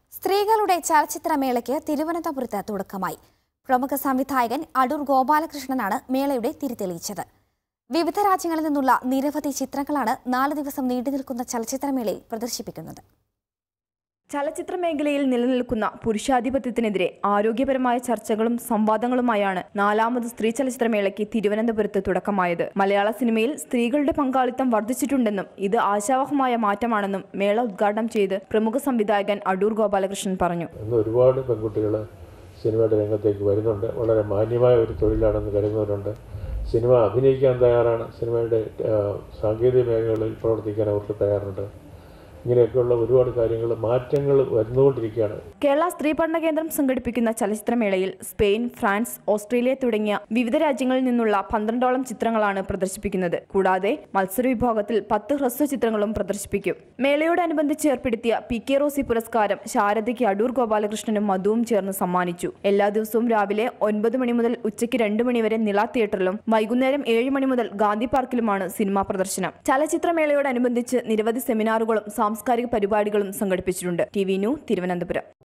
സ്ത്രീകളുടെ ചലച്ചിത്രമേളയ്ക്ക് തിരുവനന്തപുരത്ത് തുടക്കമായി പ്രമുഖ സംവിധായകൻ അടൂർ ഗോപാലകൃഷ്ണനാണ് മേളയുടെ തിരിതെളിയിച്ചത് വിവിധ രാജ്യങ്ങളിൽ നിന്നുള്ള നിരവധി ചിത്രങ്ങളാണ് നാല് ദിവസം നീണ്ടുനിൽക്കുന്ന ചലച്ചിത്രമേളയിൽ പ്രദർശിപ്പിക്കുന്നത് ചലച്ചിത്ര മേഖലയിൽ നിലനിൽക്കുന്ന പുരുഷാധിപത്യത്തിനെതിരെ ആരോഗ്യപരമായ ചർച്ചകളും സംവാദങ്ങളുമായാണ് നാലാമത് സ്ത്രീ ചലച്ചിത്രമേളയ്ക്ക് തിരുവനന്തപുരത്ത് തുടക്കമായത് മലയാള സിനിമയിൽ സ്ത്രീകളുടെ പങ്കാളിത്തം വർദ്ധിച്ചിട്ടുണ്ടെന്നും ഇത് ആശാവഹമായ മാറ്റമാണെന്നും മേള ഉദ്ഘാടനം ചെയ്ത് പ്രമുഖ സംവിധായകൻ അടൂർ ഗോപാലകൃഷ്ണൻ പറഞ്ഞു ഇന്ന് ഒരുപാട് പെൺകുട്ടികൾ സിനിമയുടെ രംഗത്തേക്ക് വരുന്നുണ്ട് വളരെ മാന്യമായ ഒരു തൊഴിലാണെന്ന് കരുതുന്നവരുണ്ട് സിനിമ അഭിനയിക്കാൻ തയ്യാറാണ് സിനിമയുടെ ആ, സാങ്കേതിക മേഖലകളിൽ പ്രവർത്തിക്കാൻ അവർക്ക് തയ്യാറുണ്ട് ഇങ്ങനെയൊക്കെയുള്ള ഒരുപാട് കാര്യങ്ങൾ മാറ്റങ്ങൾ വരുന്നുകൊണ്ടിരിക്കുകയാണ് കേരള സ്ത്രീ പഠന കേന്ദ്രം സംഘടിപ്പിക്കുന്ന ചലച്ചിത്രമേളയിൽ സ്പെയിൻ ഫ്രാൻസ് ഓസ്ട്രേലിയ തുടങ്ങിയ വിവിധ രാജ്യങ്ങളിൽ നിന്നുള്ള പന്ത്രണ്ടോളം ചിത്രങ്ങളാണ് പ്രദർശിപ്പിക്കുന്നത് കൂടാതെ മത്സര വിഭാഗത്തിൽ പത്ത് ഹ്രസ്വ ചിത്രങ്ങളും പ്രദർശിപ്പിക്കും മേളയോടനുബന്ധിച്ച് ഏർപ്പെടുത്തിയ പി കെ റോസി പുരസ്കാരം ശാരദയ്ക്ക് അടൂർ ഗോപാലകൃഷ്ണനും മധുവും ചേർന്ന് സമ്മാനിച്ചു എല്ലാ ദിവസവും രാവിലെ ഒൻപത് മണി മുതൽ ഉച്ചയ്ക്ക് രണ്ട് മണി വരെ നില തിയേറ്ററിലും വൈകുന്നേരം ഏഴ് മണി മുതൽ ഗാന്ധി പാർക്കിലുമാണ് സിനിമാ പ്രദർശനം ചലച്ചിത്രമേളയോടനുബന്ധിച്ച് നിരവധി സെമിനാറുകളും സാംസ്കാരിക പരിപാടികളും സംഘടിപ്പിച്ചിട്ടുണ്ട് ടി വി ന്യൂ തിരുവനന്തപുരം